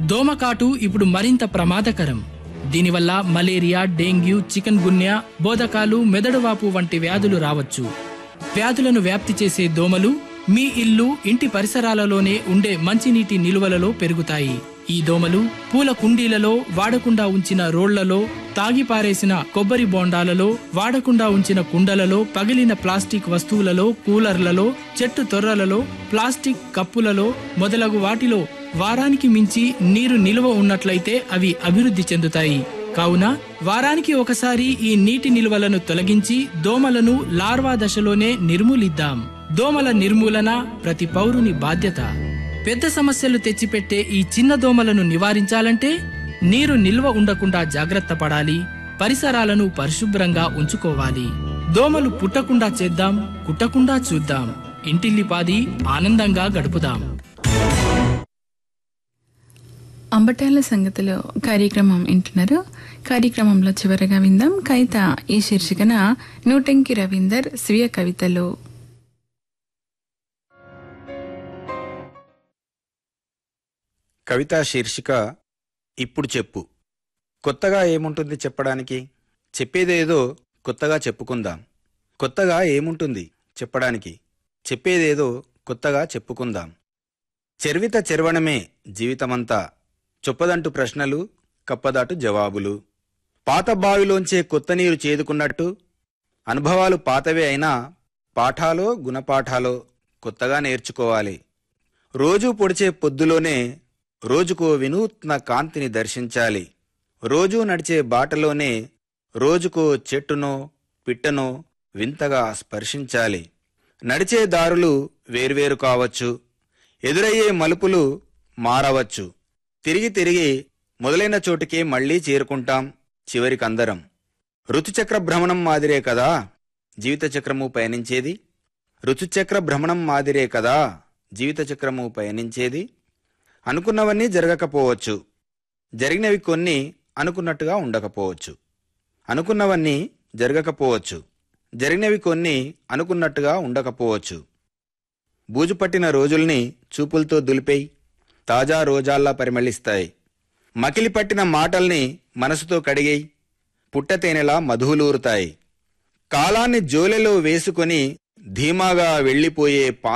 దోమకాటు ఇప్పుడు మరింత ప్రమాదకరం దీనివల్ల మలేరియా డెంగ్యూ చికెన్ గున్యా బోధకాలు మెదడువాపు వంటి వ్యాధులు రావచ్చు వ్యాధులను వ్యాప్తి చేసే దోమలు మీ ఇల్లు ఇంటి పరిసరాలలోనే ఉండే మంచినీటి నిలువలలో పెరుగుతాయి ఈ దోమలు పూల కుండీలలో వాడకుండా ఉంచిన రోళ్లలో తాగి పారేసిన కొబ్బరి బోండాలలో వాడకుండా ఉంచిన కుండలలో పగిలిన ప్లాస్టిక్ వస్తువులలో కూలర్లలో చెట్టు తొర్రలలో ప్లాస్టిక్ కప్పులలో మొదలగు వాటిలో వారానికి మించి నీరు నిలువ ఉన్నట్లయితే అవి అభివృద్ధి చెందుతాయి కావున వారానికి ఒకసారి ఈ నీటి నిల్వలను తొలగించి దోమలను లార్వా దశలోనే నిర్మూలిద్దాం దోమల నిర్మూలన ప్రతి పౌరుని బాధ్యత పెద్ద సమస్యలు తెచ్చిపెట్టే ఈ చిన్న దోమలను నివారించాలంటే నీరు నిల్వ ఉండకుండా జాగ్రత్త పడాలి పరిసరాలను పరిశుభ్రంగా ఉంచుకోవాలి దోమలు పుట్టకుండా చేద్దాం కుట్టకుండా చూద్దాం ఇంటిల్లిపాది ఆనందంగా గడుపుదాం అంబటాల సంగతిలో కార్యక్రమం వింటున్నారు కార్యక్రమంలో చివరగా విందాం కవిత ఈ శీర్షికన నూటంకి రవీందర్ స్వీయ కవితలు కవితా శీర్షిక ఇప్పుడు చెప్పు కొత్తగా ఏముంటుంది చెప్పడానికి చెప్పేదేదో కొత్తగా చెప్పుకుందాం కొత్తగా ఏముంటుంది చెప్పడానికి చెప్పేదేదో కొత్తగా చెప్పుకుందాం చెర్విత చెరవణమే జీవితమంతా చొప్పదంటు ప్రశ్నలు కప్పదాటు జవాబులు పాత బావిలోంచే కొత్త నీరు చేదుకున్నట్టు అనుభవాలు పాతవే అయినా పాఠాలో గుణపాఠాలో కొత్తగా నేర్చుకోవాలి రోజూ పొడిచే పొద్దులోనే రోజుకో వినూత్న కాంతిని దర్శించాలి రోజూ నడిచే బాటలోనే రోజుకో చెట్టునో పిట్టనో వింతగా స్పర్శించాలి నడిచే దారులు వేర్వేరు కావచ్చు ఎదురయ్యే మలుపులు మారవచ్చు తిరిగి తిరిగి మొదలైన చోటుకే మళ్ళీ చేరుకుంటాం చివరికందరం ఋతుచక్ర భ్రమణం మాదిరే కదా జీవిత చక్రము పయనించేది ఋతుచక్ర భ్రమణం మాదిరే కదా జీవిత చక్రము పయనించేది అనుకున్నవన్నీ జరగకపోవచ్చు జరిగినవి కొన్ని అనుకున్నట్టుగా ఉండకపోవచ్చు అనుకున్నవన్నీ జరగకపోవచ్చు జరిగినవి కొన్ని అనుకున్నట్టుగా ఉండకపోవచ్చు బూజు పట్టిన రోజుల్ని చూపులతో దులిపేయి తాజా రోజాల్లా పరిమళిస్తాయి మకిలి పట్టిన మాటల్ని మనసుతో కడిగేయి పుట్టతేనెలా మధువులూరుతాయి కాలాన్ని జోలెలో వేసుకొని ధీమాగా వెళ్ళిపోయే పా